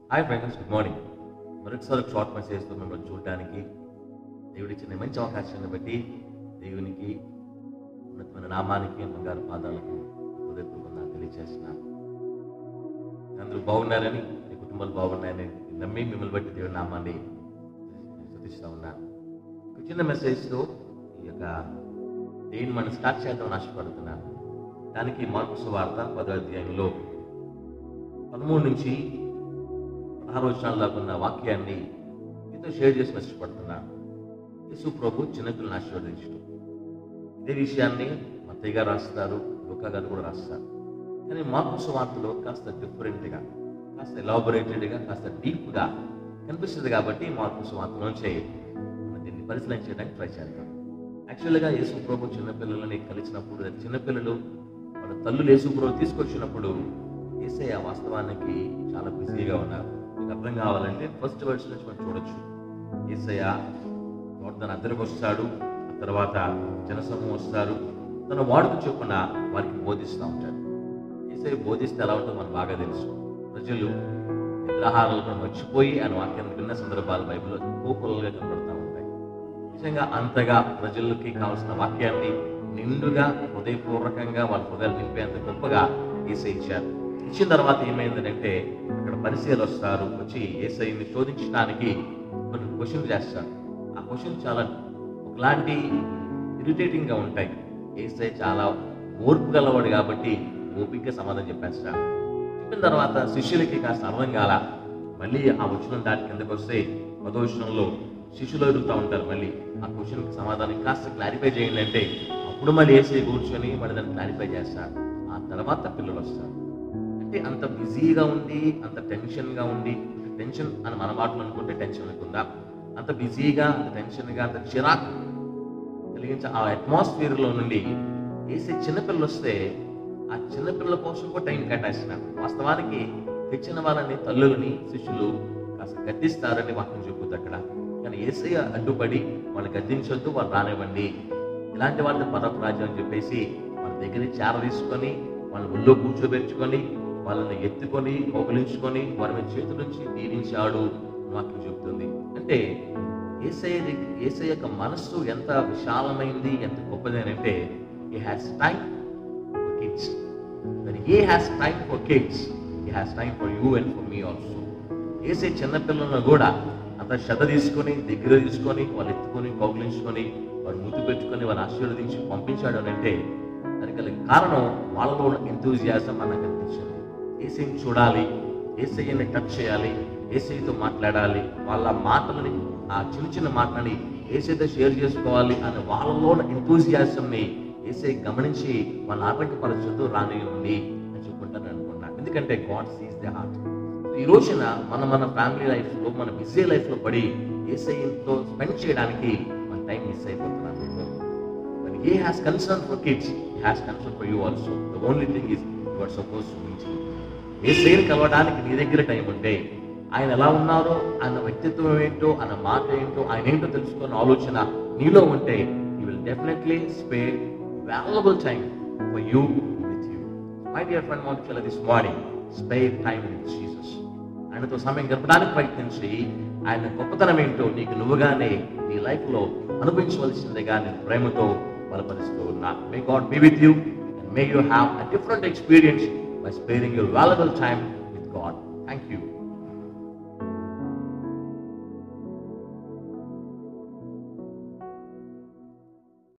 Hi friends good morning మరొకసారి ఒక short మెసేజ్తో మిమ్మల్ని చూడడానికి దేవుడి ఇచ్చిన మంచి అవకాశాన్ని బట్టి దేవునికి ఉన్నతమైన నామానికి బంగారు పాదాలకు హృదయపూర్వకంగా తెలియజేస్తున్నాను అందరూ బాగున్నారని మీ కుటుంబాలు బాగున్నాయని నమ్మి మిమ్మల్ని బట్టి దేవుడి నామాన్ని స్థుతిస్తూ ఉన్నాను ఒక చిన్న మెసేజ్తో ఈ యొక్క దేని మనం స్టార్ట్ చేద్దామని ఆశపడుతున్నాను దానికి మార్పు వార్త పదో అధ్యాయంలో పదమూడు నుంచి పదహారు వచనాల దాకా ఉన్న వాక్యాన్ని మీతో షేర్ చేసి మెసేజ్ పడుతున్నాను యేసు ప్రభు చిన్నపిల్లని ఆశీర్వదించడం ఇదే విషయాన్ని మత్తయ్య గారు రాస్తారు లుకా గారు కూడా రాస్తారు కానీ మార్పు వార్తలో కాస్త డిఫరెంట్గా కాస్త ఎలాబొరేటెడ్గా కాస్త డీప్గా కనిపిస్తుంది కాబట్టి మార్పు వార్తలోంచే మనం దీన్ని పరిశీలన చేయడానికి ట్రై చేద్దాం యాక్చువల్గా యేసు ప్రభు చిన్నపిల్లలని కలిసినప్పుడు అది చిన్నపిల్లలు వాళ్ళ తల్లులు యేసు ప్రభు తీసుకొచ్చినప్పుడు ఏసయ్య వాస్తవానికి చాలా బిజీగా ఉన్నారు మీకు అర్థం కావాలంటే ఫస్ట్ వర్డ్స్ నుంచి మనం చూడొచ్చు ఏసయ్య తన అద్దరికి వస్తాడు ఆ తర్వాత జనసమూహం వస్తారు తన వాడుకు చొప్పున వారికి బోధిస్తూ ఉంటాడు ఏసయ్య బోధిస్తే ఎలా ఉంటుందో మనకు బాగా తెలుసు ప్రజలు నిద్రాహారాలను మర్చిపోయి ఆయన వాక్యాన్ని విన్న సందర్భాలు బైబిల్లో కోపులుగా కనబడుతూ ఉంటాయి నిజంగా అంతగా ప్రజలకి కావాల్సిన వాక్యాన్ని నిండుగా హృదయపూర్వకంగా వాళ్ళ హృదయాలు నింపేంత గొప్పగా ఏసై ఇచ్చారు ఇచ్చిన తర్వాత ఏమైందంటే అక్కడ పరిశీలు వస్తారు వచ్చి ఏసైని శోధించడానికి కొన్ని క్వశ్చన్ చేస్తారు ఆ క్వశ్చన్ చాలా ఒకలాంటి ఇరిటేటింగ్ గా ఉంటాయి ఏసై చాలా ఓర్పు గలవాడు కాబట్టి ఓపిక సమాధానం చెప్పేస్తాడు చెప్పిన తర్వాత శిష్యులకి కాస్త అర్థం కాల మళ్ళీ ఆ వచ్చిన దాటి కిందకు వస్తే పదోషణంలో శిష్యులు అడుగుతూ ఉంటారు మళ్ళీ ఆ క్వశ్చన్కి సమాధానం కాస్త క్లారిఫై చేయండి అంటే అప్పుడు మళ్ళీ ఏసీ కూర్చొని మళ్ళీ దాన్ని క్లారిఫై చేస్తారు ఆ తర్వాత పిల్లలు వస్తారు అంటే అంత బిజీగా ఉండి అంత టెన్షన్గా ఉండి టెన్షన్ అని మన మాటలు అనుకుంటే టెన్షన్ అనుకుందా అంత బిజీగా అంత టెన్షన్గా అంత చిరాకు కలిగించే ఆ అట్మాస్ఫియర్లో నుండి వేసే చిన్నపిల్లలు వస్తే ఆ చిన్నపిల్లల కోసం కూడా టైం కేటాయిస్తున్నారు వాస్తవానికి తెచ్చిన వాళ్ళని తల్లులని శిష్యులు కాస్త గద్దిస్తారని వాక్యం చెబుతుంది అక్కడ కానీ ఏసయ్య అడ్డుపడి వాళ్ళు గద్దించొద్దు వాళ్ళు రానివ్వండి ఇలాంటి వాళ్ళని పరపు రాజ్యం అని చెప్పేసి వాళ్ళ దగ్గర చేర తీసుకొని వాళ్ళని ఒళ్ళో కూర్చోబెట్టుకొని వాళ్ళని ఎత్తుకొని కౌకలించుకొని వారి మీద చేతుల నుంచి దీవించాడు అని వాక్యం చెబుతుంది అంటే ఏసయ్య దగ్గ- ఏసయ్య యొక్క మనస్సు ఎంత విశాలమైంది ఎంత గొప్పది అని అంటే ఈ హ్యాస్ టైం ఫర్ కిడ్స్ మరి he has time for kids he has time for you and for me also ఏసే చిన్నపిల్లలను కూడా అంత శ్రద్ధ తీసుకొని దగ్గర తీసుకొని వాళ్ళు ఎత్తుకొని కౌగిలించుకొని వాడు ముద్దు పెట్టుకొని వాళ్ళు ఆశీర్వదించి పంపించాడు అని అంటే దానికి గల కారణం వాళ్ళలో ఉన్న ఎంతూజియాసం మనకు కనిపించింది ఏసైని చూడాలి ఏసయ్యని టచ్ చేయాలి ఏసైతో మాట్లాడాలి వాళ్ళ మాటలని ఆ చిన్న చిన్న మాటలని ఏసైతో షేర్ చేసుకోవాలి అనే వాళ్ళలో ఉన్న ఎంతూజియాసంని ఏసై గమనించి వాళ్ళ ఆటంకపరచదు రానివ్వండి అని చెప్పుకుంటాను అనుకున్నాను ఎందుకంటే గాడ్ సీస్ ద హార్ట్ ఈ రోజున మన మన ఫ్యామిలీ లైఫ్ లో మన బిజీ లైఫ్ లో పడి ఏసైతో స్పెండ్ చేయడానికి మన టైం మిస్ అయిపోతున్నాం When he has concern for kids, he has concern for you also. The only thing is you are supposed to meet him. ఏసైని కలవడానికి నీ దగ్గర టైం ఉంటే ఆయన ఎలా ఉన్నారో ఆయన వ్యక్తిత్వం ఏంటో ఆయన మాట ఏంటో ఆయన ఏంటో తెలుసుకున్న ఆలోచన నీలో ఉంటే you will definitely spend valuable time for you with you my dear friend mount this morning spend time with Jesus ఆయనతో సమయం గడపడానికి ప్రయత్నించి ఆయన గొప్పతనం ఏంటో నీకు నువ్వుగానే నీ లైఫ్ లో అనుభవించవలసిందిగా నేను ప్రేమతో బలపరుస్తూ ఉన్నా may God be with you and may you have a different experience by sparing your valuable time with God thank you